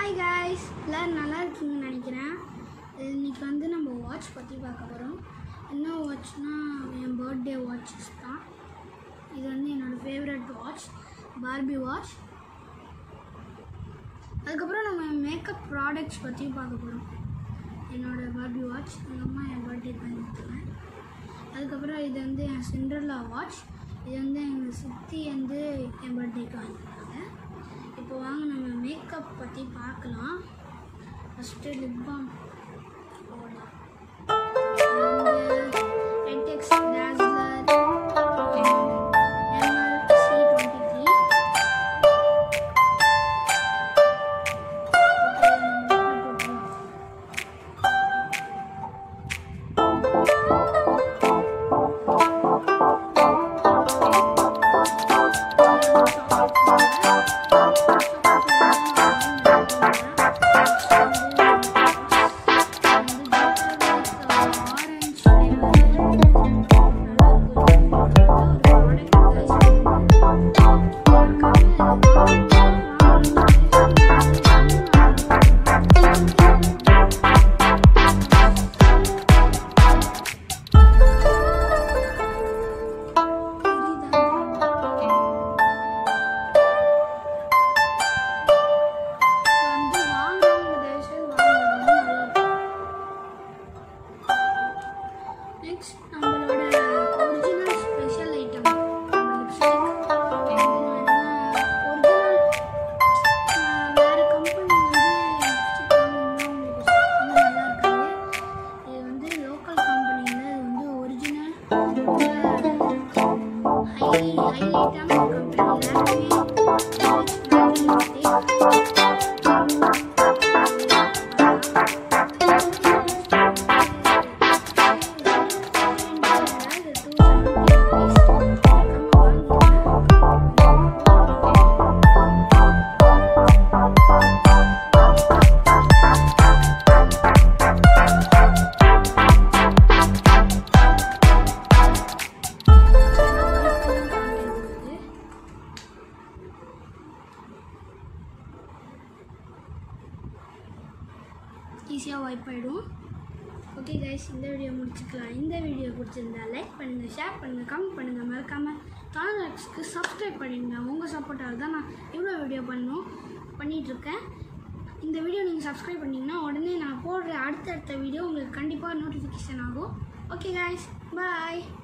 hi guys எல்லோரும் நல்லா இருக்கீங்கன்னு நினைக்கிறேன் இன்னைக்கு வந்து நம்ம வாட்ச் பற்றி பார்க்க போகிறோம் என்ன வாட்ச்னா என் பர்த்டே வாட்சஸ் தான் இது வந்து என்னோடய ஃபேவரட் வாட்ச் பார்பி வாட்ச் அதுக்கப்புறம் நம்ம மேக்கப் ப்ராடக்ட்ஸ் பற்றியும் பார்க்க போகிறோம் என்னோடய பார்பி வாட்ச் எங்கள் அம்மா என் பர்த்டே பண்ணிட்டுருவேன் அதுக்கப்புறம் இது வந்து என் சிண்ட்ரல்லா வாட்ச் இது வந்து எங்கள் சித்தி வந்து என் பர்த்டேக்கு வாங்கியிருக்காங்க இப்போ வாங்க நம்ம மேக்கப் பற்றி பார்க்கலாம் ஃபஸ்ட்டு லிப் பாம் போடலாம் ரெட்டெக்ஸ் டேஸ்லர் எம்எல்சி டுவெண்ட்டி த்ரீ வந்து வாங்கணும் தயவுசெய்து வாங்க ரொம்ப நல்லா இருக்கும் நெக்ஸ்ட் நம்மளோட ஒரிஜினல் ஸ்பெஷல் ஐட்டம் வேறு கம்பெனி வந்து லிப்ஸ்டிக் வாங்கினா உங்களுக்கு ரொம்ப நல்லா இருக்காது இது வந்து லோக்கல் கம்பெனியில் இது வந்து ஒரிஜினல் ஹை ஹைலைட்டான கம்பெனி ஈஸியாக வைப் ஆகிடும் ஓகே கைஸ் இந்த வீடியோ முடிச்சுக்கலாம் இந்த வீடியோ பிடிச்சிருந்தா லைக் பண்ணுங்கள் ஷேர் பண்ணுங்கள் கமெண்ட் பண்ணுங்கள் மறக்காமல் சேனலுக்கு சப்ஸ்கிரைப் பண்ணிடுங்க உங்கள் சப்போர்ட்டால் தான் நான் இவ்வளோ வீடியோ பண்ணணும் பண்ணிகிட்ருக்கேன் இந்த வீடியோ நீங்கள் சப்ஸ்கிரைப் பண்ணிங்கன்னா உடனே நான் போடுற அடுத்தடுத்த வீடியோ உங்களுக்கு கண்டிப்பாக நோட்டிஃபிகேஷன் ஆகும் ஓகே கைஸ் பாய்